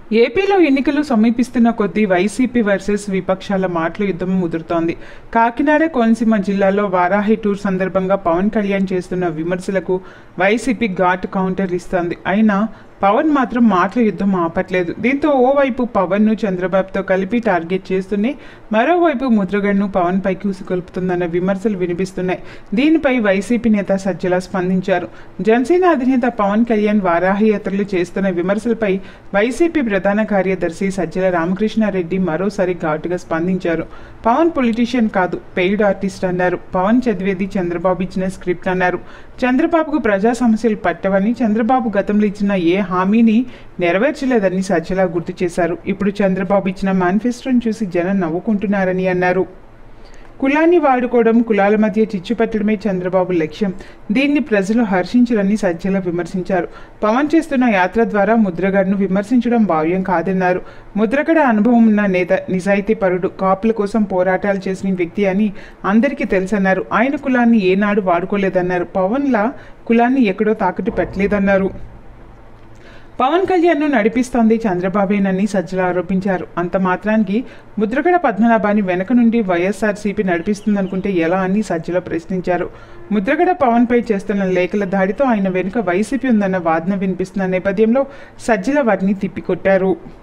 ఏపీలో ఎన్నికలు సమీపిస్తున్న కొద్దీ వైసీపీ వర్సెస్ విపక్షాల మాటల యుద్ధం ముదురుతోంది కాకినాడ కోనసీమ జిల్లాలో వారాహి టూర్ సందర్భంగా పవన్ కళ్యాణ్ చేస్తున్న విమర్శలకు వైసీపీ ఘాట్ కౌంటర్ ఇస్తోంది అయినా పవన్ మాత్రం మాటల యుద్ధం ఆపట్లేదు దీంతో ఓవైపు పవన్ను చంద్రబాబుతో కలిపి టార్గెట్ చేస్తూనే మరోవైపు ముద్రగడ్ను పవన్ పైకి ఉసుకొల్పుతుందన్న విమర్శలు వినిపిస్తున్నాయి దీనిపై వైసీపీ నేత సజ్జల స్పందించారు జనసేన అధినేత పవన్ కళ్యాణ్ వారాహి యాత్రలు చేస్తున్న విమర్శలపై వైసీపీ ప్రధాన కార్యదర్శి సజ్జల రామకృష్ణారెడ్డి మరోసారి ఘాటుగా స్పందించారు పవన్ పొలిటీషియన్ కాదు పెయిడ్ ఆర్టిస్ట్ అన్నారు పవన్ చదివేది చంద్రబాబు ఇచ్చిన స్క్రిప్ట్ అన్నారు చంద్రబాబుకు ప్రజా సమస్యలు పట్టవని చంద్రబాబు గతంలో ఇచ్చిన ఏ హామీని నెరవేర్చలేదని సజ్జల గుర్తు చేశారు ఇప్పుడు చంద్రబాబు ఇచ్చిన మేనిఫెస్టోను చూసి జనం నవ్వుకుంటున్నారని అన్నారు కులాన్ని వాడుకోవడం కులాల మధ్య చిచ్చు పెట్టడమే చంద్రబాబు లక్ష్యం దీన్ని ప్రజలు హర్షించరని సజ్జల విమర్శించారు పవన్ చేస్తున్న యాత్ర ద్వారా ముద్రగడ్ను విమర్శించడం భావ్యం కాదన్నారు ముద్రగడ అనుభవం ఉన్న నేత నిజాయితీ పరుడు కాపుల కోసం పోరాటాలు చేసిన వ్యక్తి అని అందరికీ తెలుసన్నారు ఆయన కులాన్ని ఏనాడు వాడుకోలేదన్నారు పవన్లా కులాన్ని ఎక్కడో తాకట్టు పెట్టలేదన్నారు పవన్ కళ్యాణ్ను నడిపిస్తోంది చంద్రబాబేనని సజ్జల ఆరోపించారు అంత మాత్రానికి ముద్రగడ పద్మనాభాన్ని వెనక నుండి వైఎస్ఆర్సీపీ నడిపిస్తుందనుకుంటే ఎలా అని సజ్జల ప్రశ్నించారు ముద్రగడ పవన్పై చేస్తున్న లేఖల దాడితో ఆయన వెనుక వైసీపీ ఉందన్న వాదన వినిపిస్తున్న నేపథ్యంలో సజ్జల వాటిని తిప్పికొట్టారు